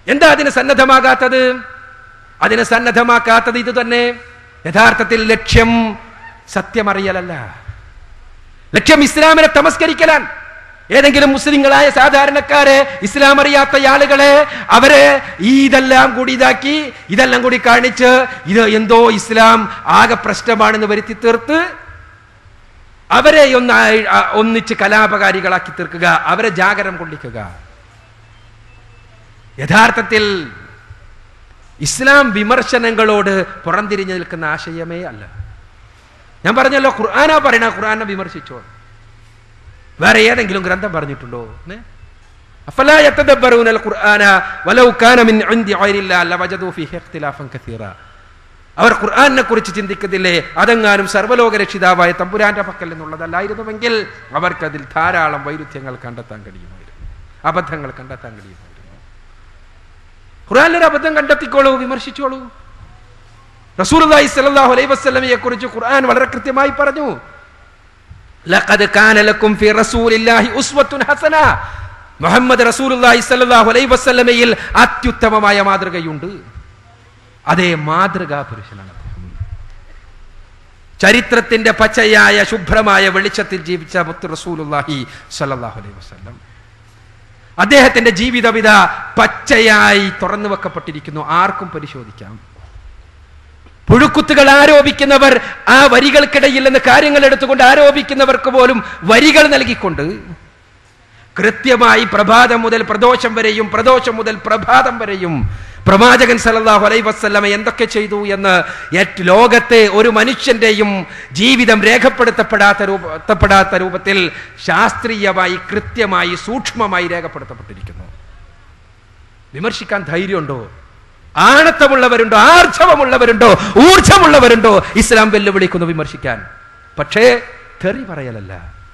എന്താ അതിന് സന്നദ്ധമാകാത്തത് അതിന് സന്നദ്ധമാക്കാത്തത് ഇത് തന്നെ യഥാർത്ഥത്തിൽ ലക്ഷ്യം സത്യമറിയലല്ല ലക്ഷ്യം ഇസ്ലാമിനെ തമസ്കരിക്കലാൻ ഏതെങ്കിലും മുസ്ലിങ്ങളായ സാധാരണക്കാരെ ഇസ്ലാം അറിയാത്ത ആളുകളെ അവരെ ഈ ഇതെല്ലാം കൂടി ഇതാക്കി ഇതെല്ലാം കൂടി കാണിച്ച് ഇത് എന്തോ ഇസ്ലാം ആകെ പ്രശ്നമാണെന്ന് വരുത്തി തീർത്ത് അവരെ ഒന്ന് ആ- ഒന്നിച്ച് കലാപകാരികളാക്കി തീർക്കുക അവരെ ജാഗരം കൊള്ളിക്കുക യഥാർത്ഥത്തിൽ ഇസ്ലാം വിമർശനങ്ങളോട് പുറംതിരിഞ്ഞു നിൽക്കുന്ന ആശയമേ അല്ല ഞാൻ പറഞ്ഞല്ലോ ഖുർആാനാ പറയണ ഖുർആാനെ വിമർശിച്ചോ വേറെ ഏതെങ്കിലും ഗ്രന്ഥം പറഞ്ഞിട്ടുണ്ടോ ഏ? അഫലാ യതദബ്ബറൂന അൽ-ഖുർആന വലൗ കാന മിൻ ഇൻദി ഗൈരില്ലാ ലവജദൂ ഫീഹി ഇഖ്തിലാഫൻ കസീറ അവർ ഖുർആനെ കുറിച്ച് ചിന്തിക്കുന്നില്ലേ അതെങ്ങാനും സർവ്വലോക രക്ഷിതാവായ തമ്പുരാന്റെ പക്കൽ നിന്നുള്ളതല്ലായിരുന്നുവെങ്കിൽ അവർക്കതിൽ ധാരാളം വൈരുദ്ധ്യങ്ങൾ കണ്ടെത്താൻ കഴിയുമായിരുന്നു അബദ്ധങ്ങൾ കണ്ടെത്താൻ കഴിയുമായിരുന്നു ഖുർആനിലൊരു അബദ്ധം കണ്ടെത്തിക്കോളൂ വിമർശിച്ചോളൂ റസൂലുള്ളാഹി സ്വല്ലല്ലാഹു അലൈഹി വസല്ലമയെ കുറിച്ച് ഖുർആൻ വളരെ കൃത്യമായി പറഞ്ഞു ലഖദ് കാന ലക്കും ഫി റസൂലില്ലാഹി ഉസ്വത്തുൻ ഹസന മുഹമ്മദ് റസൂലുള്ളാഹി സ്വല്ലല്ലാഹു അലൈഹി വസല്ലമയിൽ അത്യുത്തമമായ മാതൃകയുണ്ട് അതേ മാതൃകാ പുരുഷനാണ് അദ്ദേഹം ചരിത്രത്തിന്റെ പച്ചയായ ശുഭ്രമായ വെളിച്ചത്തിൽ ജീവിച്ച മുത്ത് റസൂലുള്ളാഹി സ്വല്ലല്ലാഹു അലൈഹി വസല്ലം അദ്ദേഹത്തിന്റെ ജീവിതവിധ പച്ചയായി തുറന്നു വെക്കപ്പെട്ടിരിക്കുന്നു ആർക്കും പരിശോധിക്കാം പുഴുക്കുത്തുകൾ ആരോപിക്കുന്നവർ ആ വരികൾക്കിടയിൽ നിന്ന് കാര്യങ്ങൾ എടുത്തുകൊണ്ട് ആരോപിക്കുന്നവർക്ക് പോലും വരികൾ നൽകിക്കൊണ്ട് കൃത്യമായി പ്രഭാതം മുതൽ പ്രദോഷം വരെയും പ്രദോഷം മുതൽ പ്രഭാതം വരെയും പ്രവാചകൻ സല്ലല്ലാഹു അലൈഹി വസല്ലമ എന്തൊക്കെ ചെയ്തു എന്ന് ഏറ്റ ലോകത്തെ ഒരു മനുഷ്യന്റെയും ജീവിതം രേഖപ്പെടുത്തപ്പെടാത്ത രൂപപ്പെടാത്ത രൂപത്തിൽ ശാസ്ത്രീയമായി കൃത്യമായി സൂക്ഷ്മമായി രേഖപ്പെടുത്തപ്പെട്ടിരിക്കുന്നു വിമർശിക്കാൻ ധൈര്യമുണ്ടോ ആണത്തമുള്ളവരുണ്ടോ ആർജവമുള്ളവരുണ്ടോ ഊർജമുള്ളവരുണ്ടോ ഇസ്ലാം വെല്ലുവിളിക്കുന്നു വിമർശിക്കാൻ പക്ഷേ തെറി പറയലല്ല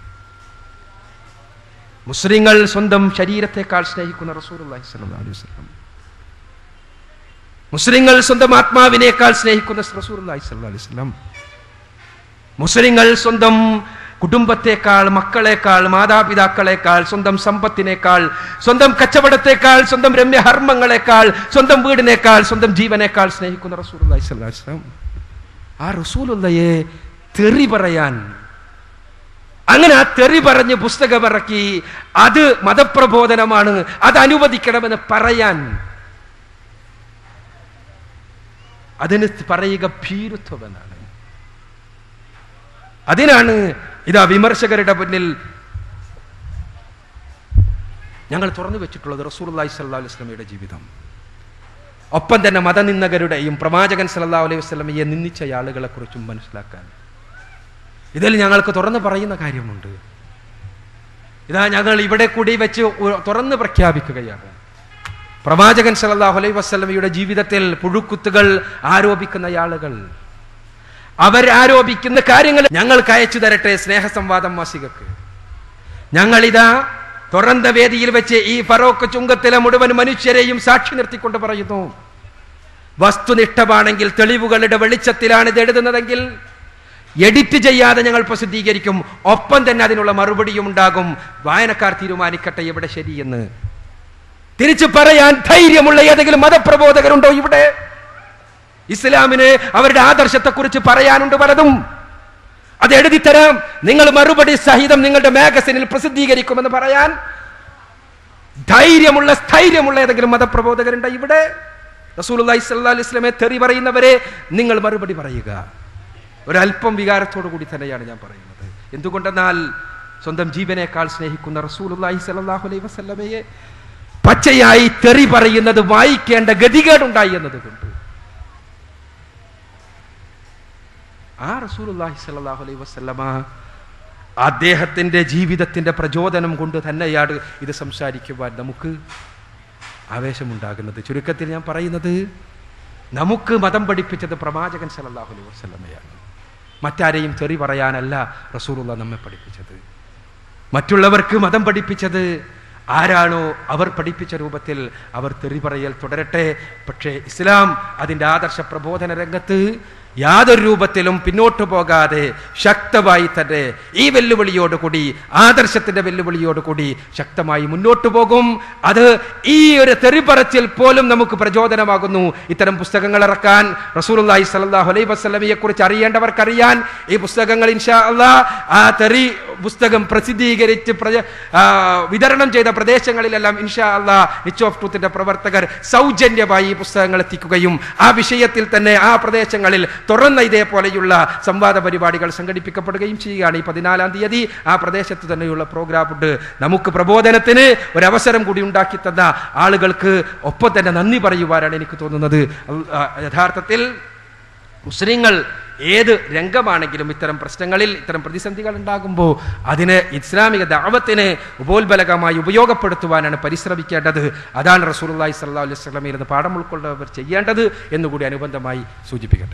മുസ്ലിങ്ങൾ സ്വന്തം ശരീരത്തെക്കാൾ സ്നേഹിക്കുന്ന റസൂലുള്ളാഹി സ്വല്ലല്ലാഹു അലൈഹി വസല്ലം മുസ്ലിങ്ങൾ സ്വന്തം ആത്മാവിനേക്കാൾ സ്നേഹിക്കുന്ന റസൂലുള്ളാഹി സ്വല്ലല്ലാഹു അലൈഹി വസല്ലം മുസ്ലിങ്ങൾ സ്വന്തം കുടുംബത്തെക്കാൾ മക്കളെക്കാൾ മാതാപിതാക്കളെക്കാൾ സ്വന്തം സമ്പത്തിനേക്കാൾ സ്വന്തം കച്ചവടത്തെക്കാൾ സ്വന്തം രമ്യഹർമ്മങ്ങളെക്കാൾ സ്വന്തം വീടിനേക്കാൾ സ്വന്തം ജീവനേക്കാൾ സ്നേഹിക്കുന്ന റസൂലുള്ളാഹി സ്വല്ലല്ലാഹു അലൈഹി വസല്ലം ആ റസൂലുള്ളയെ തെറി പറയാൻ അങ്ങനെ ആ തെറി പറഞ്ഞ് പുസ്തകമിറക്കി അത് മതപ്രബോധനമാണ് അത് അനുവദിക്കണമെന്ന് പറയാൻ അതിന് പറയുക ഭീരുത്വമെന്നാണ് അതിനാണ് ഇതാ വിമർശകരുടെ മുന്നിൽ ഞങ്ങൾ തുറന്നു വെച്ചിട്ടുള്ളത് റസൂർല്ലാഹി സല്ലാ അലൈഹി സ്വലമയുടെ ജീവിതം ഒപ്പം തന്നെ മതനിന്ദകരുടെയും പ്രവാചകൻ സല്ലല്ലാഹു അലൈഹി വസല്ലമയെ നിന്ദിച്ച ആളുകളെ കുറിച്ചും മനസ്സിലാക്കാൻ ഇതിൽ ഞങ്ങൾക്ക് തുറന്നു പറയുന്ന കാര്യമുണ്ട് ഇതാ ഞങ്ങൾ ഇവിടെ കൂടി വെച്ച് ഉ- തുറന്ന് പ്രഖ്യാപിക്കുകയാണ് പ്രവാചകൻ സല്ലല്ലാഹു അലൈഹി വസല്ലമയുടെ ജീവിതത്തിൽ പുഴുക്കുത്തുകൾ ആരോപിക്കുന്ന ആളുകൾ അവർ ആരോപിക്കുന്ന കാര്യങ്ങൾ ഞങ്ങൾക്ക് അയച്ചു തരട്ടെ സ്നേഹസംവാദം മാസികക്ക് ഞങ്ങളിതാ തുറന്ന വേദിയിൽ വെച്ച് ഈ ഫറോക്ക് ചുങ്കത്തിലെ മുഴുവൻ മനുഷ്യരെയും സാക്ഷി നിർത്തിക്കൊണ്ട് പറയുന്നു വസ്തുനിഷ്ഠമാണെങ്കിൽ തെളിവുകളുടെ വെളിച്ചത്തിലാണ് ഇത് എഴുതുന്നതെങ്കിൽ എഡിറ്റ് ചെയ്യാതെ ഞങ്ങൾ പ്രസിദ്ധീകരിക്കും ഒപ്പം തന്നെ അതിനുള്ള മറുപടിയും ഉണ്ടാകും വായനക്കാർ തീരുമാനിക്കട്ടെ എവിടെ ശരിയെന്ന് തിരിച്ചു പറയാൻ ധൈര്യമുള്ള ഏതെങ്കിലും മതപ്രബോധകരുണ്ടോ ഇവിടെ ഇസ്ലാമിന് അവരുടെ ആദർശത്തെക്കുറിച്ച് പറയാനുണ്ട് പലതും അത് എഴുതി തരാം നിങ്ങൾ മറുപടി സഹിതം നിങ്ങളുടെ മാഗസിനിൽ പ്രസിദ്ധീകരിക്കുമെന്ന് പറയാൻ ധൈര്യമുള്ള സ്ഥൈര്യമുള്ള ഏതെങ്കിലും മതപ്രബോധകരുണ്ടോ ഇവിടെ റസൂലുള്ളാഹി സ്വല്ലല്ലാഹു അലൈഹി വസല്ലമയെ തെറി പറയുന്നവരെ നിങ്ങൾ മറുപടി പറയുക ഒരല്പം വികാരത്തോടു കൂടി തന്നെയാണ് ഞാൻ പറയുന്നത് എന്തുകൊണ്ടെന്നാൽ സ്വന്തം ജീവനേക്കാൾ സ്നേഹിക്കുന്ന റസൂലുള്ളാഹി സ്വല്ലല്ലാഹു അലൈഹി വസല്ലമയെ പച്ചയായി തെറി പറയുന്നത് വായിക്കേണ്ട ഗതികേടുണ്ടായി എന്നതുകൊണ്ട് ആ റസൂലുള്ളാഹി സ്വല്ലല്ലാഹു അലൈഹി വസല്ലമ അദ്ദേഹത്തിന്റെ ജീവിതത്തിന്റെ പ്രചോദനം കൊണ്ട് തന്നെയാണ് ഇത് സംസാരിക്കുവാൻ നമുക്ക് ആവേശമുണ്ടാകുന്നത് ചുരുക്കത്തിൽ ഞാൻ പറയുന്നത് നമുക്ക് മതം പഠിപ്പിച്ചത് പ്രവാചകൻ സല്ലല്ലാഹു അലൈഹി വസല്ലമയാണ് മറ്റാരെയും തെറി പറയാനല്ല റസൂലുള്ള നമ്മെ പഠിപ്പിച്ചത് മറ്റുള്ളവർക്ക് മതം പഠിപ്പിച്ചത് ആരാണോ അവർ പഠിപ്പിച്ച രൂപത്തിൽ അവർ തെറി പറയൽ തുടരട്ടെ പക്ഷേ ഇസ്ലാം അതിൻ്റെ ആദർശ പ്രബോധന രംഗത്ത് യാതൊരു രൂപത്തിലും പിന്നോട്ട് പോകാതെ ശക്തമായി തന്നെ ഈ വെല്ലുവിളിയോടുകൂടി ആദർശത്തിന്റെ വെല്ലുവിളിയോടുകൂടി ശക്തമായി മുന്നോട്ട് പോകും അത് ഈ ഒരു തെറിപ്പറച്ചിൽ പോലും നമുക്ക് പ്രചോദനമാകുന്നു ഇത്തരം പുസ്തകങ്ങൾ ഇറക്കാൻ റസൂലുള്ളാഹി സ്വല്ലല്ലാഹു അലൈഹി വസല്ലമയെ കുറിച്ച് അറിയേണ്ടവർക്കറിയാൻ ഈ പുസ്തകങ്ങൾ ഇൻഷാ അല്ലാ ആ തെറി പുസ്തകം പ്രസിദ്ധീകരിച്ച് പ്രജ- ആ, വിതരണം ചെയ്ത പ്രദേശങ്ങളിലെല്ലാം ഇൻഷാ അല്ലാ നിച്ച് ഓഫ് ട്രൂത്തിന്റെ പ്രവർത്തകർ സൗജന്യമായി ഈ പുസ്തകങ്ങൾ എത്തിക്കുകയും ആ വിഷയത്തിൽ തന്നെ ആ പ്രദേശങ്ങളിൽ തുറന്ന ഇതേപോലെയുള്ള സംവാദ പരിപാടികൾ സംഘടിപ്പിക്കപ്പെടുകയും ചെയ്യുകയാണ് ഈ പതിനാലാം തീയതി ആ പ്രദേശത്ത് തന്നെയുള്ള പ്രോഗ്രാം ഉണ്ട് നമുക്ക് പ്രബോധനത്തിന് ഒരവസരം കൂടി ഉണ്ടാക്കി തന്ന ആളുകൾക്ക് ഒപ്പം തന്നെ നന്ദി പറയുവാനാണ് എനിക്ക് തോന്നുന്നത് അൽ- ആ, യഥാർത്ഥത്തിൽ മുസ്ലിങ്ങൾ ഏത് രംഗമാണെങ്കിലും ഇത്തരം പ്രശ്നങ്ങളിൽ ഇത്തരം പ്രതിസന്ധികൾ ഉണ്ടാകുമ്പോൾ അതിന് ഇസ്ലാമിക ദാവത്തിന് ഉപോത്ബലകമായി ഉപയോഗപ്പെടുത്തുവാനാണ് പരിശ്രമിക്കേണ്ടത് അതാണ് റസൂലുള്ളാഹി സ്വല്ലല്ലാഹു അലൈഹി വസല്ലമയിൽ നിന്ന് പാഠം ഉൾക്കൊള്ളവർ ചെയ്യേണ്ടത് എന്നുകൂടി അനുബന്ധമായി സൂചിപ്പിക്കട്ടെ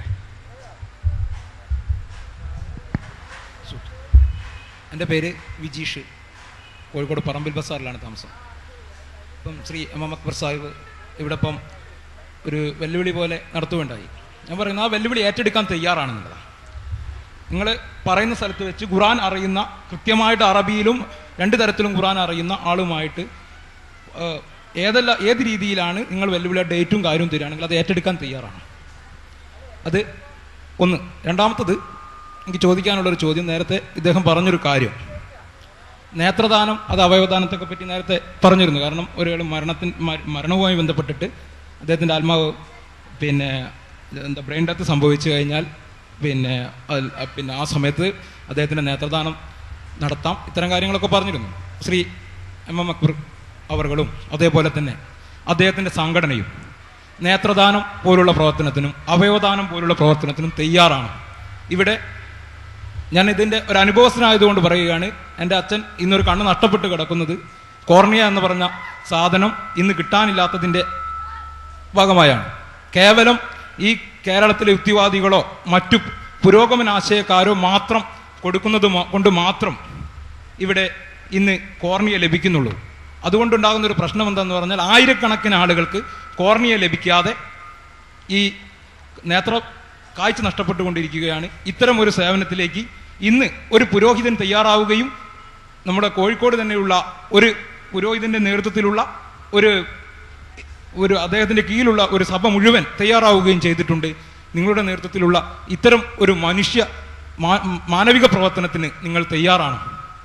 എൻ്റെ പേര് വിജീഷ് കോഴിക്കോട് പറമ്പിൽ ബസാറിലാണ് താമസം ഇപ്പം ശ്രീ എം എം അക്ബർ സാഹിബ് ഇവിടെ ഇപ്പം ഒരു വെല്ലുവിളി പോലെ നടത്തുകയുണ്ടായി ഞാൻ പറയുന്നത് ആ വെല്ലുവിളി ഏറ്റെടുക്കാൻ തയ്യാറാണെന്നുള്ളതാണ് നിങ്ങൾ പറയുന്ന സ്ഥലത്ത് വെച്ച് ഖുറാൻ അറിയുന്ന കൃത്യമായിട്ട് അറബിയിലും രണ്ട് തരത്തിലും ഖുറാൻ അറിയുന്ന ആളുമായിട്ട് ഏഹ്, ഏതല്ല ഏത് രീതിയിലാണ് നിങ്ങൾ വെല്ലുവിളി ഡേറ്റും കാര്യവും തരികയാണെങ്കിൽ അത് ഏറ്റെടുക്കാൻ തയ്യാറാണ് അത് ഒന്ന് രണ്ടാമത്തത് എനിക്ക് ചോദിക്കാനുള്ളൊരു ചോദ്യം നേരത്തെ ഇദ്ദേഹം പറഞ്ഞൊരു കാര്യം നേത്രദാനം അത് അവയവദാനത്തൊക്കെ പറ്റി നേരത്തെ പറഞ്ഞിരുന്നു കാരണം ഒരാൾ മരണത്തിന് മ- മരണവുമായി ബന്ധപ്പെട്ടിട്ട് അദ്ദേഹത്തിൻ്റെ ആത്മാവ് പിന്നെ എന്താ ബ്രെയിൻ ഡെത്ത് സംഭവിച്ചു കഴിഞ്ഞാൽ പിന്നെ അതിൽ- പിന്നെ ആ സമയത്ത് അദ്ദേഹത്തിൻ്റെ നേത്രദാനം നടത്താം ഇത്തരം കാര്യങ്ങളൊക്കെ പറഞ്ഞിരുന്നു ശ്രീ എം എം അക്ബർ അവറുകളും അതേപോലെ തന്നെ അദ്ദേഹത്തിൻ്റെ സംഘടനയും നേത്രദാനം പോലുള്ള പ്രവർത്തനത്തിനും അവയവദാനം പോലുള്ള പ്രവർത്തനത്തിനും തയ്യാറാണ് ഇവിടെ ഞാൻ ഇതിൻ്റെ ഒരു അനുഭവസ്ഥനായതുകൊണ്ട് പറയുകയാണ് എൻ്റെ അച്ഛൻ ഇന്നൊരു കണ്ണ് നഷ്ടപ്പെട്ട് കിടക്കുന്നത് കോർണിയ എന്ന് പറഞ്ഞ സാധനം ഇന്ന് കിട്ടാനില്ലാത്തതിൻ്റെ ഭാഗമായാണ് കേവലം ഈ കേരളത്തിലെ യുക്തിവാദികളോ മറ്റു പുരോഗമനാശയക്കാരോ മാത്രം കൊടുക്കുന്നത് മ- കൊണ്ട് മാത്രം ഇവിടെ ഇന്ന് കോർണിയ ലഭിക്കുന്നുള്ളൂ അതുകൊണ്ടുണ്ടാകുന്ന ഒരു പ്രശ്നം എന്താന്ന് പറഞ്ഞാൽ ആയിരക്കണക്കിന് ആളുകൾക്ക് കോർണിയ ലഭിക്കാതെ ഈ നേത്ര കാഴ്ച നഷ്ടപ്പെട്ടുകൊണ്ടിരിക്കുകയാണ് ഇത്തരം ഒരു സേവനത്തിലേക്ക് ഇന്ന് ഒരു പുരോഹിതൻ തയ്യാറാവുകയും നമ്മുടെ കോഴിക്കോട് തന്നെയുള്ള ഒരു പുരോഹിതന്റെ നേതൃത്വത്തിലുള്ള ഒരു ഒരു അദ്ദേഹത്തിന്റെ കീഴിലുള്ള ഒരു സഭ മുഴുവൻ തയ്യാറാവുകയും ചെയ്തിട്ടുണ്ട് നിങ്ങളുടെ നേതൃത്വത്തിലുള്ള ഇത്തരം ഒരു മനുഷ്യ മാ- മാനവിക പ്രവർത്തനത്തിന് നിങ്ങൾ തയ്യാറാണ്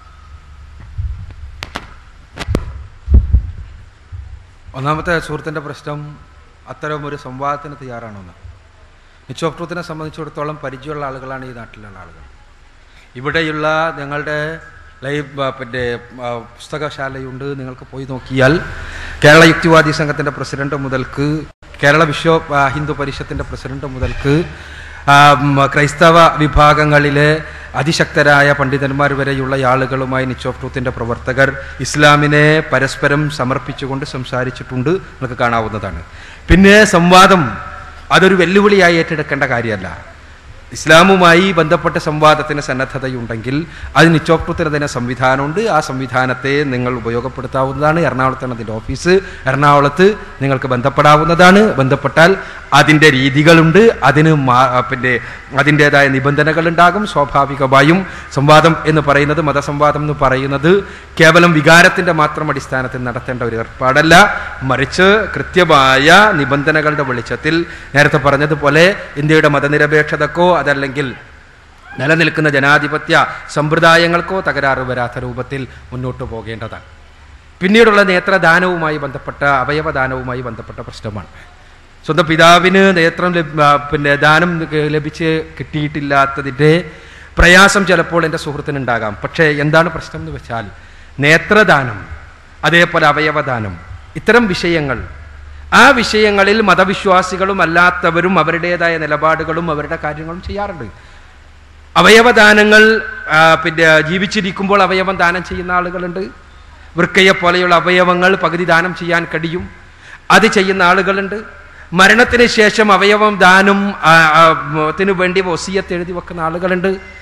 ഒന്നാമത്തെ സുഹൃത്തിൻ്റെ പ്രശ്നം അത്തരം ഒരു സംവാദത്തിന് തയ്യാറാണെന്ന് മിച്ച് ഓഫ് ട്രൂത്തിനെ സംബന്ധിച്ചിടത്തോളം പരിചയമുള്ള ആളുകളാണ് ഈ നാട്ടിലുള്ള ആളുകൾ ഇവിടെയുള്ള ഞങ്ങളുടെ ലൈവ് ആ, പിന്നെ ആ, പുസ്തകശാലയുണ്ട് നിങ്ങൾക്ക് പോയി നോക്കിയാൽ കേരള യുക്തിവാദി സംഘത്തിൻ്റെ പ്രസിഡന്റ് മുതൽക്ക് കേരള വിശ്വ ആ, ഹിന്ദു പരിഷത്തിൻ്റെ പ്രസിഡന്റ് മുതൽക്ക് ആ, ഉം, ക്രൈസ്തവ വിഭാഗങ്ങളിലെ അതിശക്തരായ പണ്ഡിതന്മാർ വരെയുള്ള ആളുകളുമായി നിച്ച് ഓഫ് ട്രൂത്തിൻ്റെ പ്രവർത്തകർ ഇസ്ലാമിനെ പരസ്പരം സമർപ്പിച്ചുകൊണ്ട് സംസാരിച്ചിട്ടുണ്ട് നിങ്ങൾക്ക് കാണാവുന്നതാണ് പിന്നെ സംവാദം അതൊരു വെല്ലുവിളിയായി ഏറ്റെടുക്കേണ്ട കാര്യമല്ല ഇസ്ലാമുമായി ബന്ധപ്പെട്ട സംവാദത്തിന് സന്നദ്ധതയുണ്ടെങ്കിൽ അത് നിച്ചോക്ടത്തിന് തന്നെ സംവിധാനമുണ്ട് ആ സംവിധാനത്തെ നിങ്ങൾ ഉപയോഗപ്പെടുത്താവുന്നതാണ് എറണാകുളത്താണ് അതിൻ്റെ ഓഫീസ് എറണാകുളത്ത് നിങ്ങൾക്ക് ബന്ധപ്പെടാവുന്നതാണ് ബന്ധപ്പെട്ടാൽ അതിൻ്റെ രീതികളുണ്ട് അതിന് മാ- പിന്നെ അതിൻ്റെതായ നിബന്ധനകളുണ്ടാകും സ്വാഭാവികമായും സംവാദം എന്ന് പറയുന്നത് മതസംവാദം എന്ന് പറയുന്നത് കേവലം വികാരത്തിൻ്റെ മാത്രം അടിസ്ഥാനത്തിൽ നടത്തേണ്ട ഒരു ഏർപ്പാടല്ല മറിച്ച് കൃത്യമായ നിബന്ധനകളുടെ വെളിച്ചത്തിൽ നേരത്തെ പറഞ്ഞതുപോലെ ഇന്ത്യയുടെ മതനിരപേക്ഷതക്കോ അതല്ലെങ്കിൽ നിലനിൽക്കുന്ന ജനാധിപത്യ സമ്പ്രദായങ്ങൾക്കോ തകരാറ് വരാത്ത രൂപത്തിൽ മുന്നോട്ട് പോകേണ്ടതാണ് പിന്നീടുള്ള നേത്രദാനവുമായി ബന്ധപ്പെട്ട അവയവദാനവുമായി ബന്ധപ്പെട്ട പ്രശ്നമാണ് സ്വന്തം പിതാവിന് നേത്രം ലഭ്- ആ, പിന്നെ ദാനം ലഭിച്ച് കിട്ടിയിട്ടില്ലാത്തതിൻ്റെ പ്രയാസം ചിലപ്പോൾ എൻ്റെ സുഹൃത്തിനുണ്ടാകാം പക്ഷേ എന്താണ് പ്രശ്നം എന്ന് വെച്ചാൽ നേത്രദാനം അതേപോലെ അവയവദാനം ഇത്തരം വിഷയങ്ങൾ ആ വിഷയങ്ങളിൽ മതവിശ്വാസികളും അല്ലാത്തവരും അവരുടേതായ നിലപാടുകളും അവരുടെ കാര്യങ്ങളും ചെയ്യാറുണ്ട് അവയവദാനങ്ങൾ ആ, പിന്നെ ജീവിച്ചിരിക്കുമ്പോൾ അവയവം ദാനം ചെയ്യുന്ന ആളുകളുണ്ട് വൃക്കയെ പോലെയുള്ള അവയവങ്ങൾ പകുതി ദാനം ചെയ്യാൻ കഴിയും അത് ചെയ്യുന്ന ആളുകളുണ്ട് മരണത്തിന് ശേഷം അവയവം ദാനം ആ, ആ, ത്തിന് വേണ്ടി വസിയത്ത് എഴുതി വെക്കുന്ന ആളുകളുണ്ട്